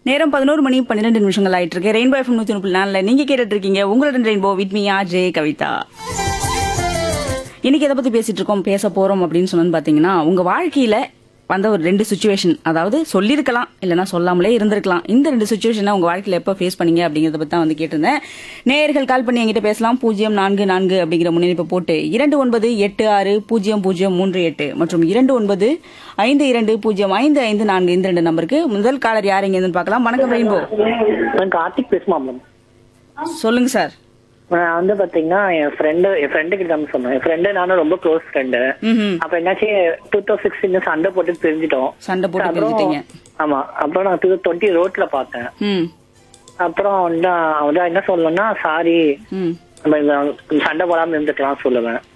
நேரம் பதினோரு மணி பன்னிரெண்டு நிமிஷங்கள் ஆயிட்டு இருக்கு ரெயின்போ எஃப்எம் நூத்தி முப்பது நாளில் நீங்க கேட்டுட்டு இருக்கீங்க உங்களுடன் rainbow with me J Kavitha இன்னைக்கு எதை பத்தி பேசிட்டு இருக்கோம் பேச போறோம் அப்படின்னு சொன்னு பாத்தீங்கன்னா உங்க வாழ்க்கையில வந்த ஒரு ரெண்டு சுச்சுவேஷன் அதாவது சொல்லியிருக்கலாம் இல்லைன்னா சொல்லாமலே இருந்திருக்கலாம் இந்த ரெண்டு சுச்சுவேஷனை உங்க வாழ்க்கையில எப்போ ஃபேஸ் பண்ணீங்க அப்படிங்கறத பத்தி தான் வந்து கேட்டிருந்தேன் நேயர்கள் கால் பண்ணி என்கிட்ட பேசலாம் பூஜ்ஜியம் நான்கு நான்கு அப்படிங்கிற முன்னிணைப்பை போட்டு இரண்டு ஒன்பது எட்டு ஆறு பூஜ்ஜியம் பூஜ்ஜியம் மூன்று எட்டு மற்றும் இரண்டு ஒன்பது ஐந்து இரண்டு பூஜ்ஜியம் ஐந்து ஐந்து நான்கு இந்த ரெண்டு நம்பருக்கு முதல் காலர் யார் எங்க பார்க்கலாம் வணக்கம் ரெயின்போ நான் கார்த்திக் பேசுமா மேம் சொல்லுங்க சார் நான் வந்து பாத்தீங்கன்னா என் ஃப்ரெண்டு என் ஃப்ரெண்டு கிட்ட தான் சொன்னேன் என் ஃப்ரெண்டு நானும் ரொம்ப க்ளோஸ் ஃப்ரெண்டு ம் அப்ப என்னாச்சு டூ தௌசண்ட் சிக்ஸ்டீன் சண்டை போட்டு பிரிஞ்சிட்டோம் சண்டை போட்டு அப்புறம் பிரிஞ்சுட்டீங்க ஆமா அப்புறம் நான் டூ டுவெண்ட்டி ரோட்ல பார்த்தேன் ம் அப்புறம் வந்து அவன் வந்து என்ன சொல்லணும்னா சாரி ம் நம்ம இந்த சண்டை போடாம இருந்துக்கலாம் சொல்லுவேன்